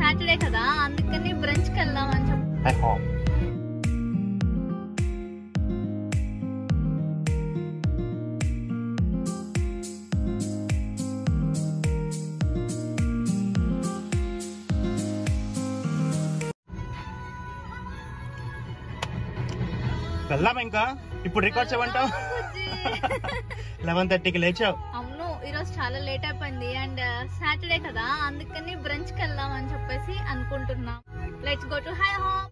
Saturday కదా అందుకని బ్రంచ్కి వెళ్దాం అని చెప్పి ఐ హాప్ వెళ్దాం ఇంకా ఇప్పుడు రికార్డ్ చేయమంటావు లెవెన్ థర్టీకి లేచావు అవును ఈరోజు చాలా లేట్ అయిపోయింది అండ్ సాటర్డే కదా అందుకని బ్రంచ్కి వెళ్దాం అని చెప్పేసి అనుకుంటున్నాం let's go to IHOP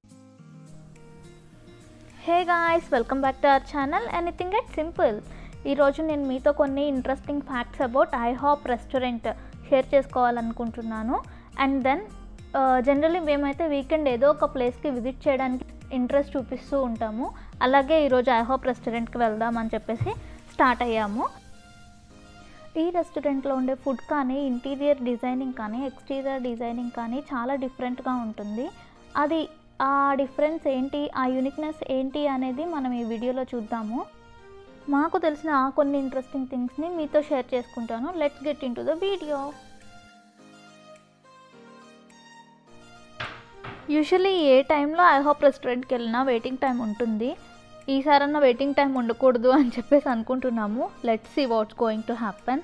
hey guys welcome back to our channel anything at simple ఈరోజు నేను మీతో కొన్ని interesting facts about IHOP restaurant share చేసుకోవాలనుకుంటున్నాను అండ్ దెన్ జనరల్లీ మేమైతే వీకెండ్ ఏదో ఒక ప్లేస్కి విజిట్ చేయడానికి ఇంట్రెస్ట్ చూపిస్తూ ఉంటాము అలాగే ఈరోజు ఐ హాప్ రెస్టారెంట్కి వెళ్దామని చెప్పేసి స్టార్ట్ అయ్యాము ఈ రెస్టారెంట్లో ఉండే ఫుడ్ కానీ ఇంటీరియర్ డిజైనింగ్ కానీ ఎక్స్టీరియర్ డిజైనింగ్ కానీ చాలా డిఫరెంట్గా ఉంటుంది అది ఆ డిఫరెన్స్ ఏంటి ఆ యూనిక్నెస్ ఏంటి అనేది మనం ఈ వీడియోలో చూద్దాము మాకు తెలిసిన ఆ కొన్ని ఇంట్రెస్టింగ్ థింగ్స్ని మీతో షేర్ చేసుకుంటాను let's get in to the video usually ఏ టైంలో ఐ హోప్ రెస్టారెంట్కి వెళ్ళినా వెయిటింగ్ టైం ఉంటుంది ఈసారన్నా వెయిటింగ్ టైం ఉండకూడదు అని చెప్పేసి అనుకుంటున్నాము let's see what's going to happen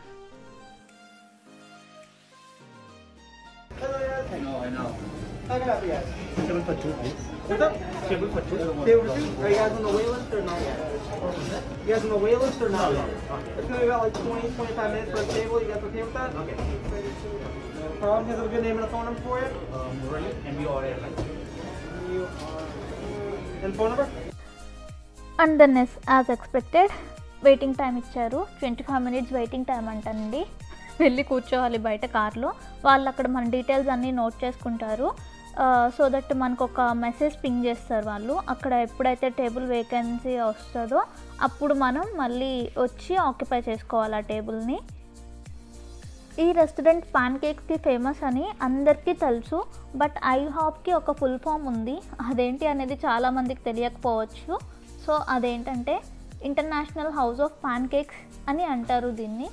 I know, I know. Table for two, please. What's up? Table for two. Table two? Are you guys on the wait list or not yet? You guys on the wait list or not yet? It's gonna be about like 20, 25 minutes for a table. You guys okay with that? Okay. No problem. You have a good name and a phone number for you? Um, Murali, and we order like You are... And phone number? And then yes as expected waiting time ఇచ్చారు twenty five minutes waiting time అంటండి వెళ్ళి కూర్చోవాలి బయట కార్లో వాళ్ళు అక్కడ మన details అన్నీ నోట్ చేసుకుంటారు సో దట్ మనకు ఒక మెసేజ్ పింగ్ చేస్తారు వాళ్ళు అక్కడ ఎప్పుడైతే టేబుల్ వేకెన్సీ వస్తుందో అప్పుడు మనం మళ్ళీ వచ్చి ఆక్యుపై చేసుకోవాలి ఆ టేబుల్ని ఈ రెస్టారెంట్ పాన్ కేక్స్కి ఫేమస్ అని అందరికీ తెలుసు బట్ ఐ హాప్కి ఒక ఫుల్ ఫామ్ ఉంది అదేంటి అనేది చాలామందికి తెలియకపోవచ్చు సో అదేంటంటే international house of pancakes అని అంటారు దీన్ని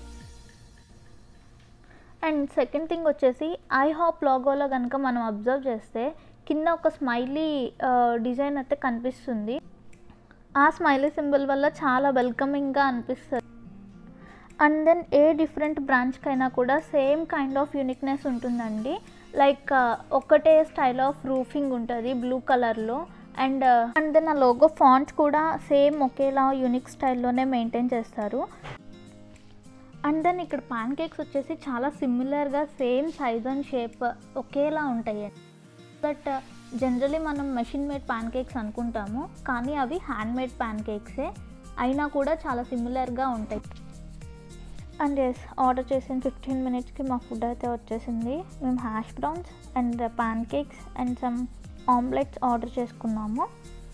అండ్ సెకండ్ థింగ్ వచ్చేసి ఐ హాప్ లోగోలో కనుక మనం అబ్జర్వ్ చేస్తే కింద ఒక స్మైలీ డిజైన్ అయితే కనిపిస్తుంది ఆ స్మైలీ సింబల్ వల్ల చాలా వెల్కమింగ్గా అనిపిస్తుంది అండ్ దెన్ ఏ డిఫరెంట్ బ్రాంచ్కైనా కూడా సేమ్ కైండ్ ఆఫ్ యూనిక్నెస్ ఉంటుందండి లైక్ ఒకటే స్టైల్ ఆఫ్ రూఫింగ్ ఉంటుంది బ్లూ కలర్లో అండ్ అండ్ దెన్ ఆ లోగో ఫాంట్ కూడా సేమ్ ఒకేలా యూనిక్ స్టైల్లోనే మెయింటైన్ చేస్తారు అండ్ దెన్ ఇక్కడ పాన్ కేక్స్ వచ్చేసి చాలా సిమిలర్గా సేమ్ సైజ్ అండ్ షేప్ ఒకేలా ఉంటాయి బట్ జనరలీ మనం మెషిన్ మేడ్ పాన్ కేక్స్ అనుకుంటాము కానీ అవి హ్యాండ్ మేడ్ పాన్ కేక్సే అయినా కూడా చాలా సిమిలర్గా ఉంటాయి అండ్ ఎస్ ఆర్డర్ చేసిన ఫిఫ్టీన్ మినిట్స్కి మా ఫుడ్ అయితే వచ్చేసింది మేము hash browns and pancakes and some omelettes order చేసుకున్నాము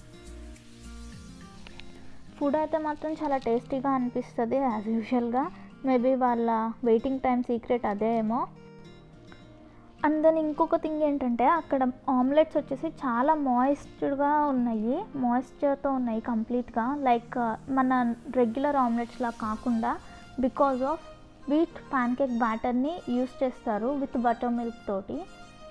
ఫుడ్ అయితే మాత్రం చాలా టేస్టీగా అనిపిస్తుంది యాజ్ యూజువల్గా మేబీ వాళ్ళ వెయిటింగ్ టైం సీక్రెట్ అదే ఏమో అండ్ దెన్ ఇంకొక థింగ్ ఏంటంటే అక్కడ ఆమ్లెట్స్ వచ్చేసి చాలా మాయిస్ట్గా ఉన్నాయి మాయిశ్చర్తో ఉన్నాయి కంప్లీట్గా లైక్ మన రెగ్యులర్ ఆమ్లెట్స్లా కాకుండా because of wheat pancake బ్యాటర్ని యూస్ చేస్తారు విత్ బటర్ మిల్క్ తోటి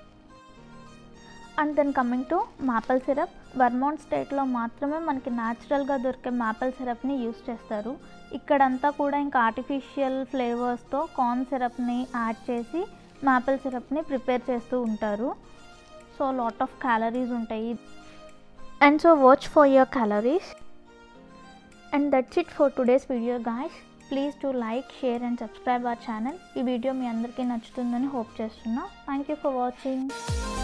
and then coming to maple syrup Vermont స్టేట్లో మాత్రమే మనకి న్యాచురల్గా దొరికే మాపల్ సిరప్ని యూస్ చేస్తారు ఇక్కడంతా కూడా ఇంకా ఆర్టిఫిషియల్ ఫ్లేవర్స్తో కార్న్ సిరప్ని యాడ్ చేసి మాపల్ సిరప్ని ప్రిపేర్ చేస్తూ ఉంటారు సో లాట్ ఆఫ్ క్యాలరీస్ ఉంటాయి and so watch for your calories and that's it for today's video guys please to like share and subscribe our channel ఈ వీడియో మీ అందరికీ నచ్చుతుందని హోప్ చేస్తున్నా థ్యాంక్ యూ ఫర్ వాచింగ్